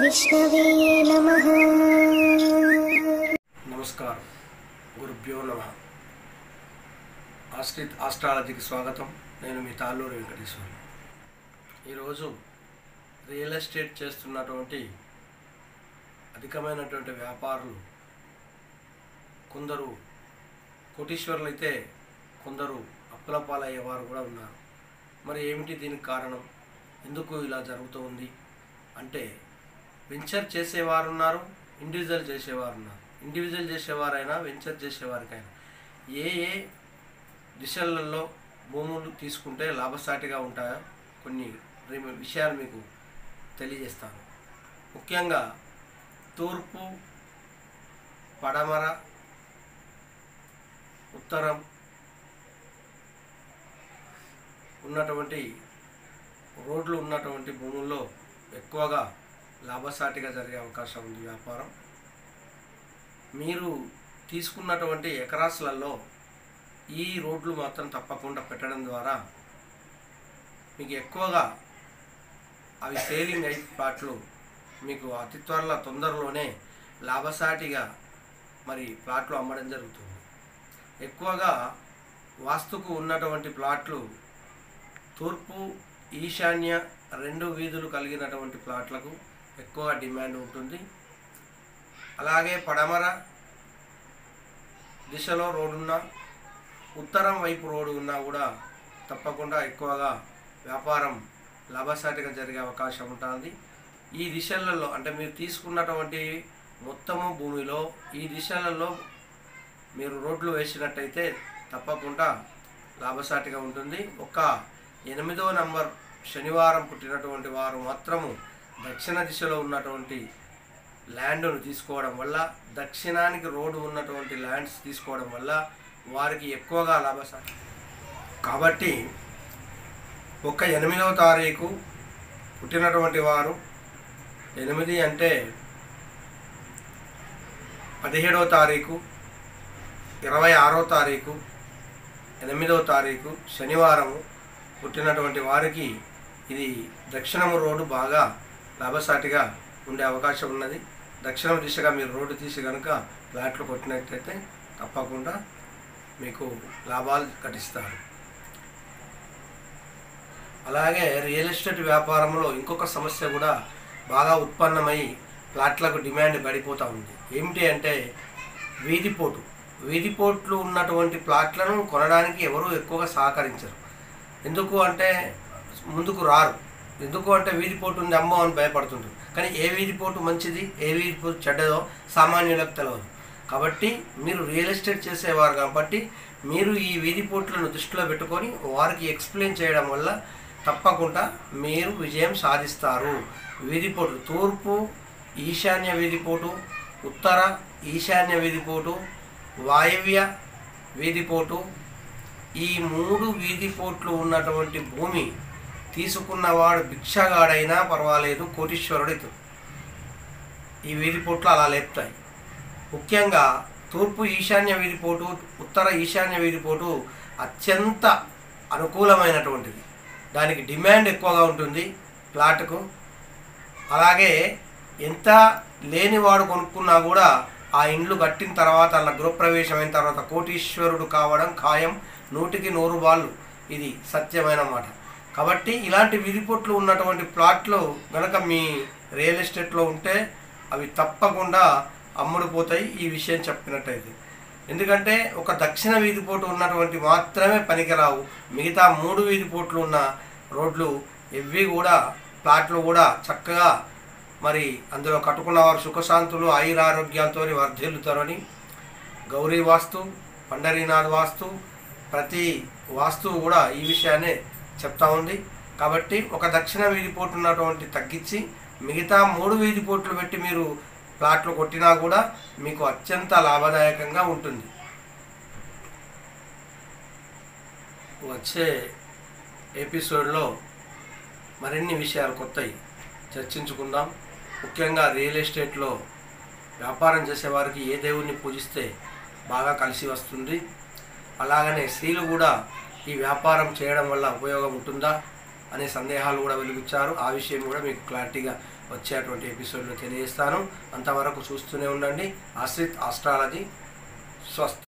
వైష్ణవే నమః నమస్కారం గురుభ్యో నమ ఆస్ట్రిత్ ఆస్ట్రాలజీకి స్వాగతం నేను మీ తాళ్ళూరు వెంకటేశ్వరి ఈరోజు రియల్ ఎస్టేట్ చేస్తున్నటువంటి అధికమైనటువంటి వ్యాపారులు కొందరు కోటీశ్వరులు అయితే కొందరు అప్పుల పాలయ్యేవారు కూడా ఉన్నారు మరి ఏమిటి దీనికి కారణం ఎందుకు ఇలా జరుగుతూ ఉంది అంటే వెంచర్ చేసేవారు ఉన్నారు ఇండివిజువల్ చేసేవారు ఉన్నారు ఇండివిజువల్ చేసేవారైనా వెంచర్ చేసేవారికైనా ఏ ఏ దిశలలో భూములు తీసుకుంటే లాభసాటిగా ఉంటాయో కొన్ని రి- విషయాలు మీకు తెలియజేస్తాను ముఖ్యంగా తూర్పు పడమర ఉత్తరం ఉన్నటువంటి రోడ్లు ఉన్నటువంటి భూముల్లో ఎక్కువగా లాభసాటిగా జరిగే అవకాశం ఉంది వ్యాపారం మీరు తీసుకున్నటువంటి ఎకరాస్లలో ఈ రోడ్లు మాత్రం తప్పకుండా పెట్టడం ద్వారా మీకు ఎక్కువగా అవి సేలింగ్ అయి ప్లాట్లు మీకు అతి త్వరలో తొందరలోనే లాభసాటిగా మరి ప్లాట్లు అమ్మడం జరుగుతుంది ఎక్కువగా వాస్తుకు ఉన్నటువంటి ప్లాట్లు తూర్పు ఈశాన్య రెండు వీధులు కలిగినటువంటి ప్లాట్లకు ఎక్కువ డిమాండ్ ఉంటుంది అలాగే పడమర దిశలో రోడ్డున్న ఉత్తరం వైపు రోడ్డు ఉన్నా కూడా తప్పకుండా ఎక్కువగా వ్యాపారం లాభసాటిగా జరిగే అవకాశం ఉంటుంది ఈ దిశలలో అంటే మీరు తీసుకున్నటువంటి మొత్తము భూమిలో ఈ దిశలలో మీరు రోడ్లు వేసినట్టయితే తప్పకుండా లాభసాటిగా ఉంటుంది ఒక ఎనిమిదో నంబర్ శనివారం పుట్టినటువంటి వారు మాత్రము దక్షిణ దిశలో ఉన్నటువంటి ల్యాండ్ను తీసుకోవడం వల్ల దక్షిణానికి రోడ్డు ఉన్నటువంటి ల్యాండ్స్ తీసుకోవడం వల్ల వారికి ఎక్కువగా లాభసాటి కాబట్టి ఒక ఎనిమిదవ తారీఖు పుట్టినటువంటి వారు ఎనిమిది అంటే పదిహేడవ తారీఖు ఇరవై ఆరో తారీఖు ఎనిమిదవ తారీఖు శనివారము పుట్టినటువంటి వారికి ఇది దక్షిణము రోడ్డు బాగా లాభసాటిగా ఉండే అవకాశం ఉన్నది దక్షిణం దిశగా మీరు రోడ్డు తీసి కనుక ప్లాట్లు కొట్టినట్లయితే తప్పకుండా మీకు లాభాలు గటిస్తారు అలాగే రియల్ ఎస్టేట్ వ్యాపారంలో ఇంకొక సమస్య కూడా బాగా ఉత్పన్నమై ప్లాట్లకు డిమాండ్ పడిపోతూ ఉంది ఏమిటి అంటే వీధిపోటు వీధిపోట్లు ఉన్నటువంటి ప్లాట్లను కొనడానికి ఎవరు ఎక్కువగా సహకరించరు ఎందుకు అంటే ముందుకు రారు ఎందుకు అంటే వీధిపోటు ఉంది అమ్మో అని భయపడుతుంటారు కానీ ఏ వీధిపోటు మంచిది ఏ వీధిపోటు చెడ్డదో సామాన్యులకు తెలియదు కాబట్టి మీరు రియల్ ఎస్టేట్ చేసేవారు కాబట్టి మీరు ఈ వీధిపోట్లను దృష్టిలో పెట్టుకొని వారికి ఎక్స్ప్లెయిన్ చేయడం వల్ల తప్పకుండా మీరు విజయం సాధిస్తారు వీధిపోటు తూర్పు ఈశాన్య వీధిపోటు ఉత్తర ఈశాన్య వీధిపోటు వాయవ్య వీధిపోటు ఈ మూడు వీధిపోట్లు ఉన్నటువంటి భూమి తీసుకున్నవాడు భిక్షగాడైనా పర్వాలేదు కోటీశ్వరుడు ఇతడు ఈ వీధిపోట్లు అలా లేపుతాయి ముఖ్యంగా తూర్పు ఈశాన్య వీధిపోటు ఉత్తర ఈశాన్య వీధిపోటు అత్యంత అనుకూలమైనటువంటిది దానికి డిమాండ్ ఎక్కువగా ఉంటుంది ప్లాట్కు అలాగే ఎంత లేనివాడు కొనుక్కున్నా కూడా ఆ ఇండ్లు కట్టిన తర్వాత అలా గృహప్రవేశం అయిన తర్వాత కోటీశ్వరుడు కావడం ఖాయం నూటికి నూరు బాళ్ళు ఇది సత్యమైన మాట కాబట్టి ఇలాంటి విధిపోట్లు ఉన్నటువంటి ప్లాట్లు గనక మీ రియల్ ఎస్టేట్లో ఉంటే అవి తప్పకుండా అమ్ముడుపోతాయి ఈ విషయం చెప్పినట్టయితే ఎందుకంటే ఒక దక్షిణ వీధిపోటు ఉన్నటువంటి మాత్రమే పనికిరావు మిగతా మూడు వీధిపోట్లు ఉన్న రోడ్లు ఇవి కూడా ప్లాట్లు కూడా చక్కగా మరి అందులో కట్టుకున్న వారు సుఖశాంతులు ఆయురారోగ్యాలతో వర్ధిల్లుతారని గౌరీ వాస్తు పండరీనాథ్ వాస్తు ప్రతి వాస్తువు కూడా ఈ విషయాన్నే చెప్తా ఉంది కాబట్టి ఒక దక్షిణ వీధి పోటు ఉన్నటువంటి తగ్గించి మిగతా మూడు వీధి పోట్లు పెట్టి మీరు ప్లాట్లు కొట్టినా కూడా మీకు అత్యంత లాభదాయకంగా ఉంటుంది వచ్చే ఎపిసోడ్లో మరిన్ని విషయాలు కొత్తవి చర్చించుకుందాం ముఖ్యంగా రియల్ ఎస్టేట్లో వ్యాపారం చేసేవారికి ఏ దేవుణ్ణి పూజిస్తే బాగా కలిసి వస్తుంది అలాగనే స్త్రీలు కూడా ఈ వ్యాపారం చేయడం వల్ల ఉపయోగం ఉంటుందా అనే సందేహాలు కూడా వెలుగుచ్చారు ఆ విషయం కూడా మీకు క్లారిటీగా వచ్చేటువంటి ఎపిసోడ్లో తెలియజేస్తాను అంతవరకు చూస్తూనే ఉండండి ఆశ్రిత్ ఆస్ట్రాలజీ స్వస్తి